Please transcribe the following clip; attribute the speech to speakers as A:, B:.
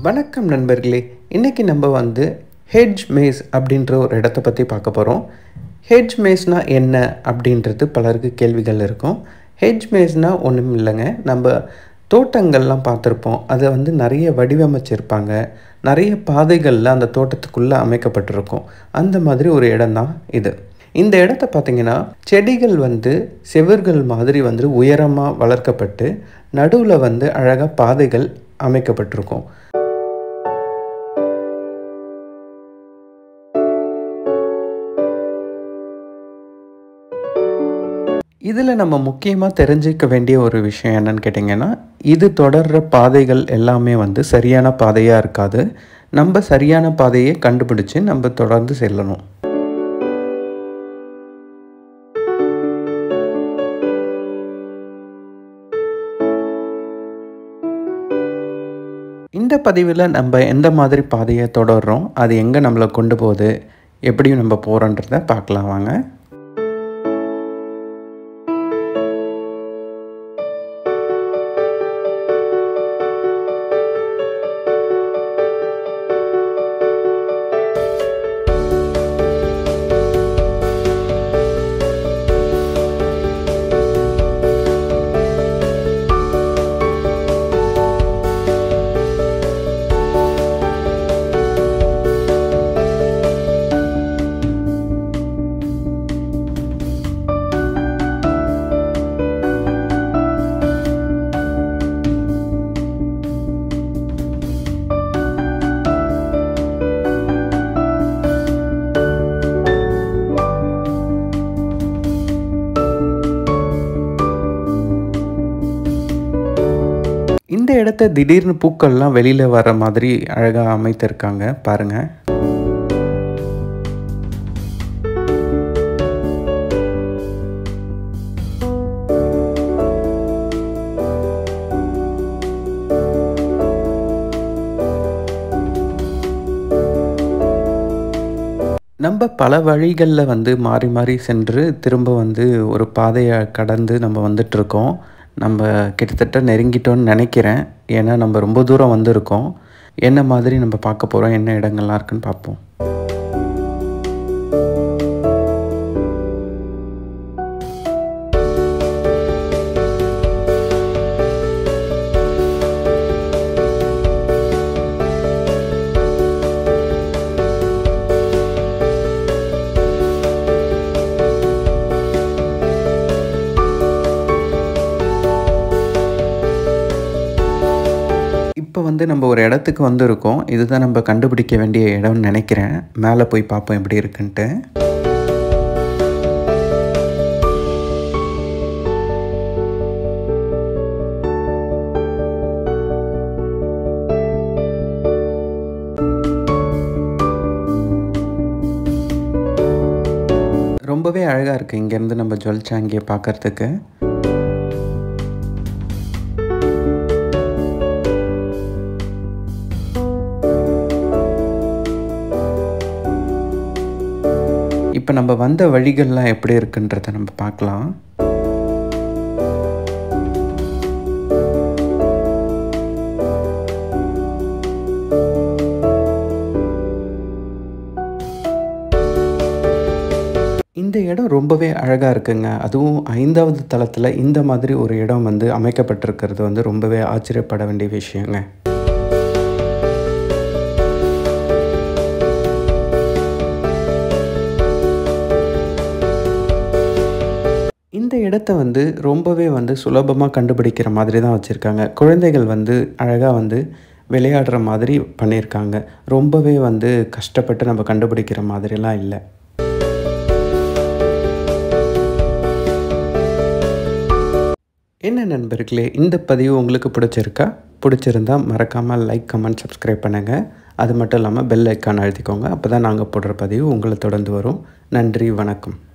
A: வணக்கம் நண்பர்களே இன்றைக்கி நம்ம வந்து ஹெட்ஜ் மேஸ் அப்படின்ற ஒரு இடத்த பற்றி பார்க்க போகிறோம் ஹெட்ஜ் மேஸ்னால் என்ன அப்படின்றது பலருக்கு கேள்விகள் இருக்கும் ஹெட்ஜ் மேஸ்னால் ஒன்றும் இல்லைங்க நம்ம தோட்டங்கள்லாம் பார்த்துருப்போம் அதை வந்து நிறைய வடிவமைச்சிருப்பாங்க நிறைய பாதைகளில் அந்த தோட்டத்துக்குள்ளே அமைக்கப்பட்டிருக்கும் அந்த மாதிரி ஒரு இடம்தான் இது இந்த இடத்த பார்த்தீங்கன்னா செடிகள் வந்து செவர்கள் மாதிரி வந்து உயரமாக வளர்க்கப்பட்டு நடுவில் வந்து அழகாக பாதைகள் அமைக்கப்பட்டிருக்கும் இதில் நம்ம முக்கியமாக தெரிஞ்சிக்க வேண்டிய ஒரு விஷயம் என்னன்னு கேட்டிங்கன்னா இது தொடர்ற பாதைகள் எல்லாமே வந்து சரியான பாதையாக இருக்காது நம்ம சரியான பாதையை கண்டுபிடிச்சு நம்ம தொடர்ந்து செல்லணும் இந்த பதிவில் நம்ம எந்த மாதிரி பாதையை தொடர்றோம் அது எங்கே நம்மளை கொண்டு போகுது எப்படி நம்ம போகிறோன்றத பார்க்கலாம் வாங்க இந்த இடத்த திடீர்னு பூக்கள்லாம் வெளியில் வர மாதிரி அழகாக அமைத்திருக்காங்க பாருங்கள் நம்ம பல வழிகளில் வந்து மாறி மாறி சென்று திரும்ப வந்து ஒரு பாதையை கடந்து நம்ம வந்துட்டுருக்கோம் நம்ம கிட்டத்தட்ட நெருங்கிட்டோன்னு நினைக்கிறேன் ஏன்னா நம்ம ரொம்ப தூரம் வந்திருக்கோம் என்ன மாதிரி நம்ம பார்க்க போகிறோம் என்ன இடங்கள்லாம் இருக்குன்னு பார்ப்போம் இப்போ வந்து நம்ம ஒரு இடத்துக்கு வந்திருக்கோம் இதுதான் நம்ம கண்டுபிடிக்க வேண்டிய இடம்னு நினைக்கிறேன் மேலே போய் பார்ப்போம் எப்படி இருக்குன்ட்டு ரொம்பவே அழகாக இருக்குது இங்கேருந்து நம்ம ஜொல்சாங்கியை பார்க்குறதுக்கு இப்போ நம்ம வந்த வழிகள்லாம் எப்படி இருக்குன்றத நம்ம பார்க்கலாம் இந்த இடம் ரொம்பவே அழகாக இருக்குங்க அதுவும் ஐந்தாவது தளத்தில் இந்த மாதிரி ஒரு இடம் வந்து அமைக்கப்பட்டிருக்கிறது வந்து ரொம்பவே ஆச்சரியப்பட வேண்டிய விஷயங்க இந்த இடத்த வந்து ரொம்பவே வந்து சுலபமாக கண்டுபிடிக்கிற மாதிரி தான் வச்சுருக்காங்க குழந்தைகள் வந்து அழகாக வந்து விளையாடுற மாதிரி பண்ணியிருக்காங்க ரொம்பவே வந்து கஷ்டப்பட்டு நம்ம கண்டுபிடிக்கிற மாதிரிலாம் இல்லை என்ன நண்பர்களே இந்த பதிவு உங்களுக்கு பிடிச்சிருக்கா பிடிச்சிருந்தா மறக்காமல் லைக் கமெண்ட் சப்ஸ்கிரைப் பண்ணுங்கள் அது மட்டும் இல்லாமல் பெல் ஐக்கான் அழுத்திக்கோங்க அப்போ தான் நாங்கள் போடுற பதிவு உங்களை தொடர்ந்து வரும் நன்றி வணக்கம்